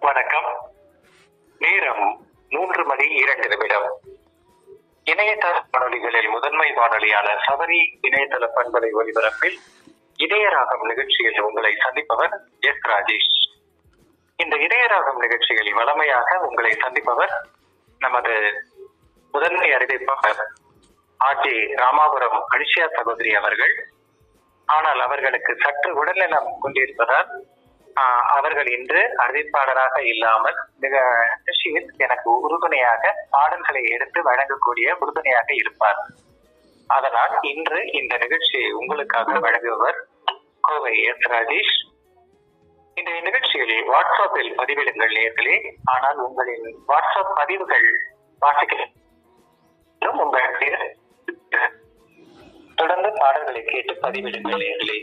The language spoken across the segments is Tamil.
வணக்கம் நேரம் மூன்று மணி இரண்டு நிமிடம் இணையதள வானொலிகளில் முதன்மை வானொலியான சபரி இணையதள பண்பலை ஒலிபரப்பில் இதயராகம் நிகழ்ச்சியில் உங்களை சந்திப்பவர் எஸ் ராஜேஷ் இந்த இதயராகம் நிகழ்ச்சியில் வளமையாக உங்களை சந்திப்பவர் நமது முதன்மை அறிவிப்பாளர் ஆர்ஜே ராமாபுரம் அனிஷா சகோதரி அவர்கள் ஆனால் அவர்களுக்கு சற்று உடல்நலம் கொண்டிருப்பதால் ஆஹ், அவர்கள் இன்று அறிவிப்பாளராக இல்லாமல் மிக நிகழ்ச்சியில் எனக்கு உறுதுணையாக பாடல்களை எடுத்து வழங்கக்கூடிய உறுதுணையாக இருப்பார் அதனால் இன்று இந்த நிகழ்ச்சியை உங்களுக்காக வழங்குபவர் கோவை எஸ் ராஜேஷ் இந்த நிகழ்ச்சியில் வாட்ஸ்அப்பில் பதிவிடுங்கள் நேர்களே ஆனால் உங்களின் வாட்ஸ்அப் பதிவுகள் வாசிக்க உங்கள் பேர் தொடர்ந்து பாடல்களை கேட்டு பதிவிடுங்கள் நேர்களே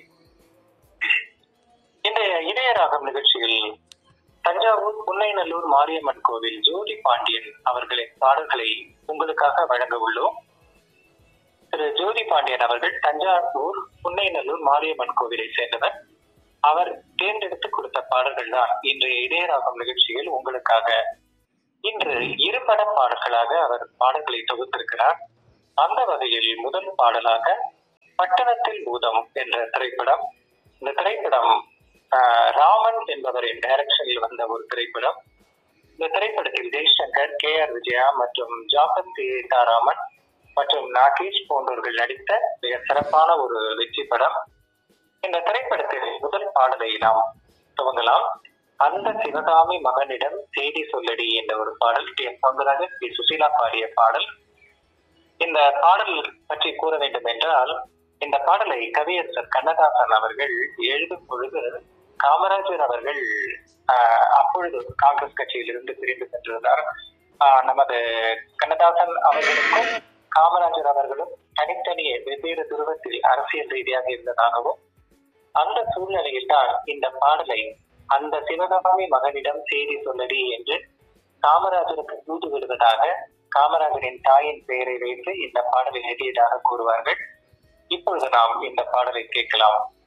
இந்த இளையராகம் நிகழ்ச்சியில் தஞ்சாவூர் புன்னைநல்லூர் மாரியம்மன் கோவில் ஜோதி பாண்டியன் அவர்களின் பாடல்களை உங்களுக்காக வழங்க உள்ளோம் திரு ஜோதி பாண்டியன் அவர்கள் தஞ்சாவூர் புன்னைநல்லூர் மாரியம்மன் கோவிலை சேர்ந்தவர் அவர் தேர்ந்தெடுத்து கொடுத்த பாடல்கள் தான் இன்றைய இதயராகம் நிகழ்ச்சியில் உங்களுக்காக இன்று இருபட பாடல்களாக அவர் பாடல்களை தொகுத்திருக்கிறார் அந்த வகையில் முதல் பாடலாக பட்டணத்தில் பூதம் என்ற திரைப்படம் இந்த திரைப்படம் ஆஹ், ராமன் என்பவரின் டைரக்ஷனில் வந்த ஒரு திரைப்படம் இந்த திரைப்படத்தில் ஜெய்சங்கர் கே ஆர் விஜயா மற்றும் ஜாபத் சீதாராமன் மற்றும் நாகேஷ் போன்றவர்கள் நடித்த மிக சிறப்பான ஒரு வெற்றி படம் இந்த திரைப்படத்தில் முதல் பாடலை நாம் துவங்கலாம் அந்த சிவகாமி மகனிடம் செய்தி சொல்லடி என்ற ஒரு பாடல் T M Soundararajan P Susheela பாடிய பாடல் இந்த பாடல் பற்றி கூற வேண்டும் என்றால் இந்த பாடலை கவியரசர் கண்ணதாசன் அவர்கள் எழுதும் பொழுது காமராஜர் அவர்கள் ஆஹ், அப்பொழுது காங்கிரஸ் கட்சியிலிருந்து பிரிந்து சென்றிருந்தார் ஆஹ், நமது கண்ணதாசன் அவர்களுக்கும் காமராஜர் அவர்களும் தனித்தனியே வெவ்வேறு துருவத்தில் அரசியல் ரீதியாக இருந்ததாகவும் அந்த சூழ்நிலையில் தான் இந்த பாடலை அந்த சிவகாமி மகனிடம் செய்தி சொல்லடி என்று காமராஜருக்கு தூது விடுவதாக காமராஜரின் தாயின் பெயரை வைத்து இந்த பாடலை எழுதியதாக கூறுவார்கள் இப்பொழுது நாம் இந்த பாடலை கேட்கலாம்